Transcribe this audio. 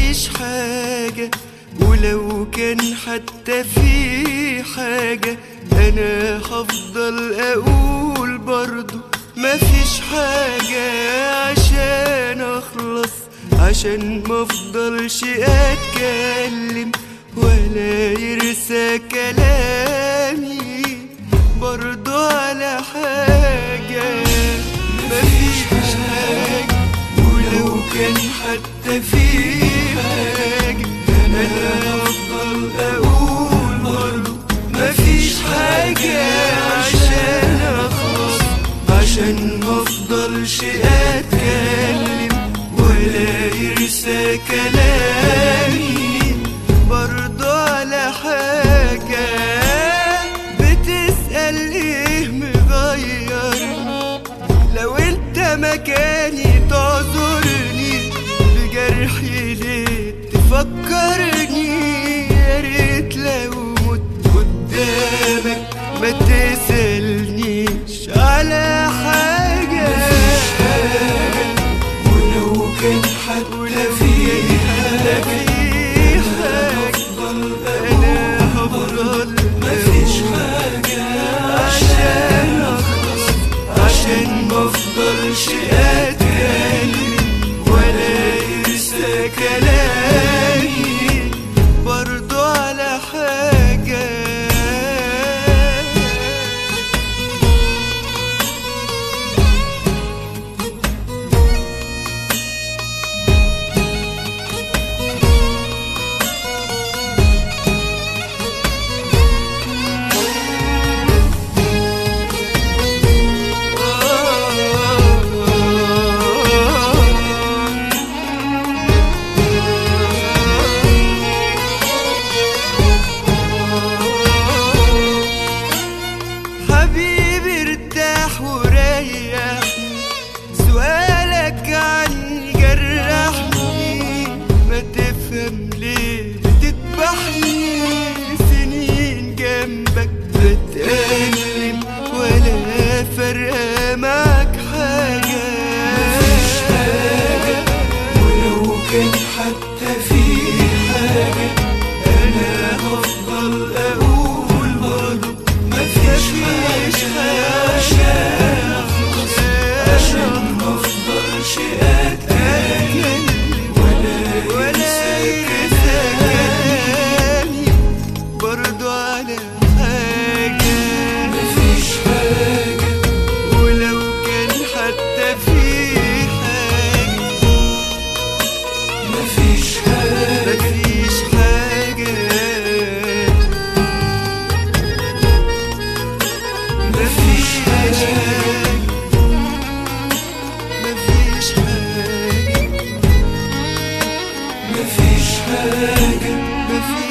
مفيش حاجة ولو كان حتى في حاجة أنا هفضل أقول برضو مفيش حاجة عشان أخلص عشان مفضلش أتكلم ولا يرسى كلامي برضو على حاجة مفيش حاجة ولو كان حتى في حاجة أنا أفضل أقول برضو مفيش حاجة عشان أخلص عشان مفضلش أتكلم ولا يرسى كلامي برضو على حاجة بتسأل إيه مغيرني لو انت مكاني تعذرني بجرحي ليه تفكرني يا ريت لو مت قدامك ما تسألنيش على حاجة ولو كان حتى في حاجة أنا هفضل مفيش حاجة عشان أخلص عشان مفضلش أتكلم ولا يرسى كلامي برضو على حاجة حبيبي ارتاح وريحني سؤالك عني جرحني ما تفهم ليه بتذبحني سنين جنبك بتألم ولا فارقة معاك حاجة مفيش حاجة ولو كان حتى في حاجة أنا هفضل أقول برضه مفيش حاجة عشان أخلص عشان مفضلش أتكلم ولا ولا ينسى كلامي برضه على حاجة مفيش حاجة ولو كان حتى في حاجة مفيش حاجة مفيش حاجة مفيش حاجة مفيش حاجة مفيش حاجة مفيش